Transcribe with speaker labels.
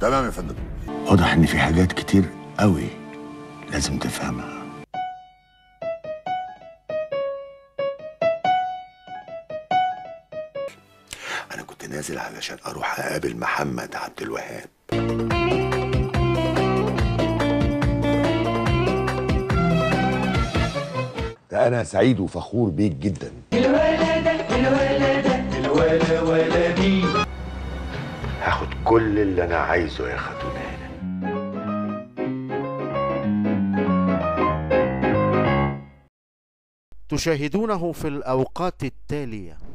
Speaker 1: تمام يا فندم
Speaker 2: واضح ان في حاجات كتير قوي لازم تفهمها
Speaker 1: انا كنت نازل علشان اروح اقابل محمد عبد الوهاب ده انا سعيد وفخور بيك جدا هاخد كل اللي انا عايزه يا خدونانه
Speaker 3: تشاهدونه في الأوقات التالية